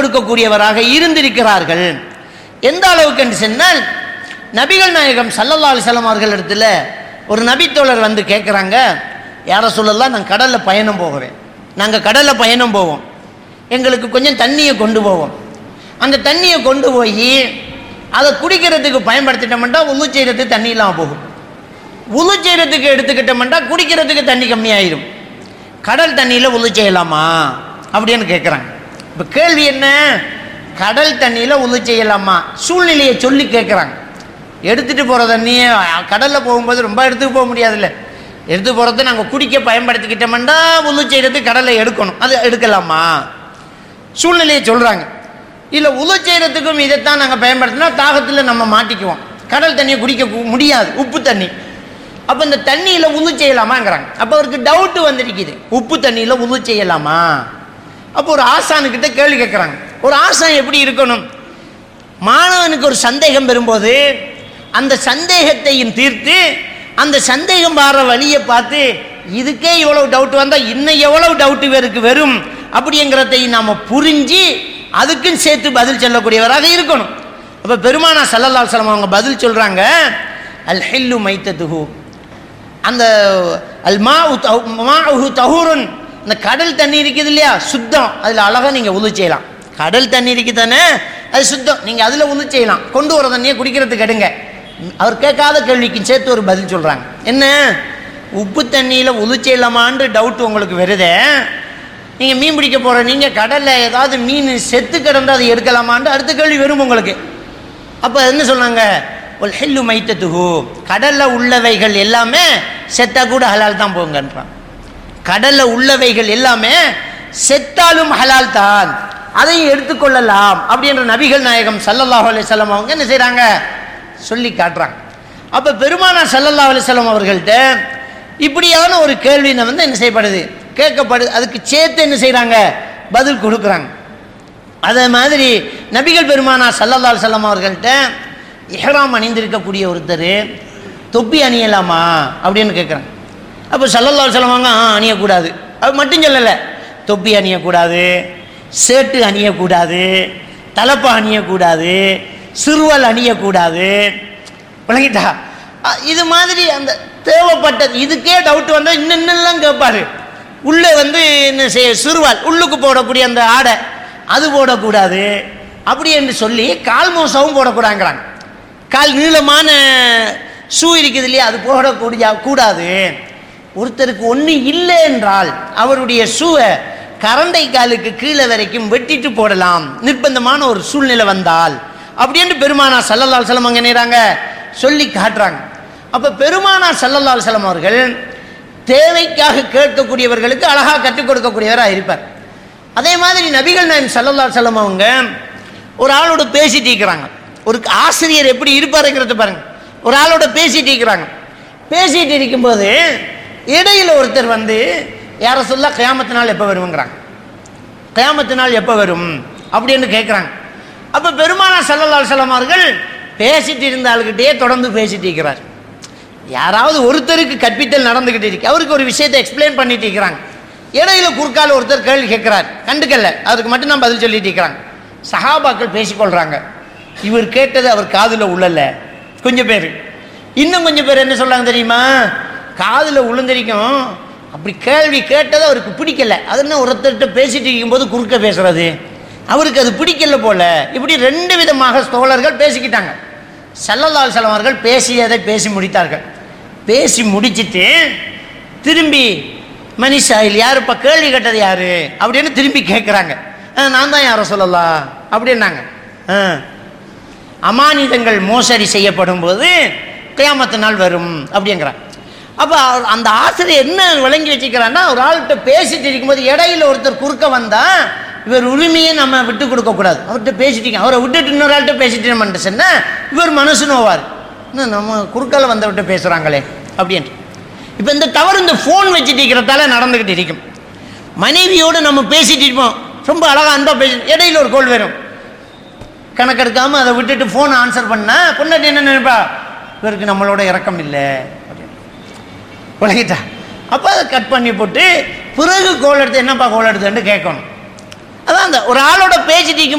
கொடுக்கக்கூடியவராக இருந்திருக்கிறார்கள் எந்த அளவுக்கு என்று சொன்னால் நபிகள் நாயகம் சல்லல்லா அலிசல்லாம் அவர்கள் இடத்துல ஒரு நபித்தோழர் வந்து கேட்குறாங்க யார சொல்லலாம் நான் கடலில் பயணம் போகிறேன் நாங்கள் கடலில் பயணம் போவோம் எங்களுக்கு கொஞ்சம் தண்ணியை கொண்டு போவோம் அந்த தண்ணியை கொண்டு போய் அதை குடிக்கிறதுக்கு பயன்படுத்திட்டோம்னா உழு செய்கிறதுக்கு தண்ணி இல்லாமல் போகும் உழு செய்கிறதுக்கு எடுத்துக்கிட்டோம்னா குடிக்கிறதுக்கு தண்ணி கம்மியாயிரும் கடல் தண்ணியில் உழு செய்யலாமா அப்படின்னு கேட்குறாங்க இப்போ கேள்வி என்ன கடல் தண்ணியில் உழு செய்யலாமா சூழ்நிலையை சொல்லி கேட்குறாங்க எடுத்துகிட்டு போகிற தண்ணியை கடலில் போகும்போது ரொம்ப எடுத்துட்டு போக முடியாதுல்ல எடுத்து போகிறத நாங்கள் குடிக்க பயன்படுத்திக்கிட்டோம்னா உழு செய்கிறதுக்கு கடலை எடுக்கணும் அது எடுக்கலாமா சூழ்நிலையை சொல்கிறாங்க இல்லை உழு செய்கிறதுக்கும் இதைத்தான் நாங்கள் பயன்படுத்தினா தாகத்தில் நம்ம மாட்டிக்குவோம் கடல் தண்ணியை குடிக்க கு- முடியாது உப்பு தண்ணி அப்போ இந்த தண்ணியில் உழு செய்யலாமாங்கிறாங்க அப்போ அவருக்கு டவுட்டு வந்திருக்குது உப்பு தண்ணியில் உழு செய்யலாமா அப்போ ஒரு ஆசானுக்கிட்ட கேள்வி கேட்குறாங்க ஒரு ஆசான் எப்படி இருக்கணும் மாணவனுக்கு ஒரு சந்தேகம் வரும்போது அந்த சந்தேகத்தையும் தீர்த்து அந்த சந்தேகம் வர வழியை பார்த்து இதுக்கே இவ்வளவு டவுட் வந்தால் இன்னும் எவ்வளவு டவுட் இவருக்கு வரும் அப்படிங்கிறதை நாம் புரிஞ்சு அதுக்கும் சேர்த்து பதில் சொல்லக்கூடியவராக இருக்கணும் அப்போ பெருமானா சல்லல்லா சலம் அவங்க பதில் சொல்கிறாங்க அல் ஹில்லு மைத்ததுஹு அந்த அல் மா மாஹு தஹூருன் இந்த கடல் தண்ணி இருக்குது இல்லையா சுத்தம் அதில் அழகாக நீங்கள் உது செய்யலாம் கடல் தண்ணி இருக்கு தானே அது சுத்தம் நீங்கள் அதில் உது செய்யலாம் கொண்டு வர தண்ணியை குடிக்கிறதுக்கு எடுங்க அவர் கேட்காத கேள்விக்கு சேர்த்து ஒரு பதில் சொல்கிறாங்க என்ன உப்பு தண்ணியில் உது செய்யலாமான்னு டவுட் உங்களுக்கு வருதே நீங்கள் மீன் பிடிக்க போகிற நீங்கள் கடலில் ஏதாவது மீன் செத்து கிடந்து அதை எடுக்கலாமான்னு அடுத்த கேள்வி வரும் உங்களுக்கு அப்போ என்ன சொன்னாங்க ஒரு ஹெல்லு மைத்தத்துகு கடலில் உள்ளவைகள் எல்லாமே செத்தா கூட ஹலால் தான் போங்கன்றான் கடலில் உள்ளவைகள் எல்லாமே செத்தாலும் ஹலால் தான் அதையும் எடுத்துக்கொள்ளலாம் அப்படின்ற நபிகள் நாயகம் சல்லல்லாஹு அலைஹி வஸல்லம் அவங்க என்ன செய்கிறாங்க சொல்லி காட்டுறாங்க அப்போ பெருமானா சல்லல்லாஹு அலைஹி வஸல்லம் அவர்கள்ட்ட இப்படியான ஒரு கேள்வி வந்து என்ன செய்யப்படுது கேட்கப்படுது அதுக்கு சேர்த்து என்ன செய்கிறாங்க பதில் கொடுக்குறாங்க அதே மாதிரி நபிகள் பெருமானா சல்லல்லா செல்லம் அவர்கள்ட்ட இஹ்ராம் அணிந்திருக்கக்கூடிய ஒருத்தர் தொப்பி அணியலாமா அப்படின்னு கேட்குறாங்க அப்போ சல்லல்லா செல்லவாங்க ஆ அணியக்கூடாது அது மட்டும் சொல்லலை தொப்பி அணியக்கூடாது சேட்டு அணியக்கூடாது தலப்பா அணியக்கூடாது சிறுவல் அணியக்கூடாது விளங்கிட்டா அ, இது மாதிரி அந்த தேவைப்பட்டது இதுக்கே டவுட் வந்தால் இன்னும் இன்னெல்லாம் கேட்பாரு உள்ளே வந்து என்ன செய்ய சிறுவால் உள்ளுக்கு போடக்கூடிய அந்த ஆடை அது போடக்கூடாது அப்படி என்று சொல்லி கால் மோசமும் போடக்கூடாங்கிறாங்க கால் நீளமான ஷூ இருக்குது இல்லையா அது போடக்கூடிய கூடாது ஒருத்தருக்கு ஒன்று இல்லை என்றால் அவருடைய ஷூவை கரண்டை காலுக்கு கீழே வரைக்கும் வெட்டிட்டு போடலாம் நிர்பந்தமான ஒரு சூழ்நிலை வந்தால் அப்படின்னு பெருமானா சல்லல்லால் செல்லம் அங்கே நேராங்க சொல்லி காட்டுறாங்க அப்போ பெருமானா சல்லல்லால் செல்லம் அவர்கள் தேவைக்காக கேட்கக்கூடியவர்களுக்கு அழகாக கற்றுக் கொடுக்கக்கூடியவராக இருப்பார் அதே மாதிரி நபிகள் நாயன் சல்லல்லா செல்லம் அவங்க ஒரு ஆளோட பேசிட்டு இருக்கிறாங்க ஒரு ஆசிரியர் எப்படி இருப்பாருங்கிறத பாருங்க ஒரு ஆளோட பேசிட்டு இருக்கிறாங்க பேசிட்டு இருக்கும்போது இடையில ஒருத்தர் வந்து யார சொல்ல கயாமத்து நாள் எப்போ வருங்கிறாங்க கயாமத்து நாள் எப்போ வரும் அப்படின்னு கேட்குறாங்க அப்போ பெருமானா சல்லல்லா செல்லம் அவர்கள் பேசிட்டு இருந்த ஆளுகிட்டே தொடர்ந்து பேசிட்டு இருக்கிறார் யாராவது ஒருத்தருக்கு கற்பித்தல் நடந்துகிட்டு இருக்கு அவருக்கு ஒரு விஷயத்தை எக்ஸ்பிளைன் பண்ணிட்டு இருக்கிறாங்க இடையில குறுக்கால ஒருத்தர் கேள்வி கேட்கிறார் கண்டுக்கல அவருக்கு மட்டும் தான் பதில் சொல்லிட்டு இருக்கிறாங்க சஹாபாக்கள் பேசிக்கொள்றாங்க இவர் கேட்டது அவர் காதுல உள்ளல கொஞ்சம் பேர் இன்னும் கொஞ்சம் பேர் என்ன சொல்றாங்க தெரியுமா காதுல உளுந்திருக்கும் அப்படி கேள்வி கேட்டது அவருக்கு பிடிக்கல அது என்ன ஒருத்தர்கிட்ட பேசிட்டு இருக்கும்போது குறுக்க பேசுறது அவருக்கு அது பிடிக்கல போல இப்படி ரெண்டு விதமாக தோழர்கள் பேசிக்கிட்டாங்க சல்லல்லால் செல்லம் அவர்கள் பேசியதை பேசி முடித்தார்கள் பேசி முடிச்சிட்டு திரும்பி மனிஷாயில் யார் இப்போ கேள்வி கேட்டது யாரு அப்படின்னு திரும்பி கேட்குறாங்க நான் தான் யாரை சொல்லலாம் அப்படின்னாங்க ஆ. அமானிதங்கள் மோசடி செய்யப்படும் போது கியாமத்து நாள் வரும் அப்படிங்கிறாங்க அப்போ அந்த ஆசிரியர் என்ன விளங்கி வச்சுக்கிறான்னா ஒரு ஆள்கிட்ட பேசிட்டு இருக்கும்போது இடையில ஒருத்தர் குறுக்க வந்தா இவர் உரிமையை நம்ம விட்டு கொடுக்க கூடாது அவர்கிட்ட பேசிட்டீங்க அவரை விட்டுட்டு இன்னொரு ஆள்கிட்ட பேசிட்டு நம்ம சொன்னா இவர் மனசு நோவார் என்ன நம்ம குறுக்கால வந்தவர்கிட்ட பேசுறாங்களே அப்படின்ட்டு இப்போ இந்த தவறு இந்த ஃபோன் வச்சுட்டு இருக்கிறதால நடந்துக்கிட்டு இருக்கும் மனைவியோடு நம்ம பேசிட்டு இருப்போம் ரொம்ப அழகா அன்பா பேசி இடையில ஒரு கோல் வரும் கணக்கெடுக்காம அதை விட்டுட்டு ஃபோன் ஆன்சர் பண்ணா பொண்ணாட்டி என்ன நினைப்பா இவருக்கு நம்மளோட இறக்கம் இல்லை அப்படின்னு விளங்கிட்டா அப்போ அதை கட் பண்ணி போட்டு பிறகு கோல் எடுத்து என்னப்பா கோல் எடுத்துன்னு கேட்கணும் அதான் அந்த ஒரு ஆளோட பேசிட்டு இருக்கும்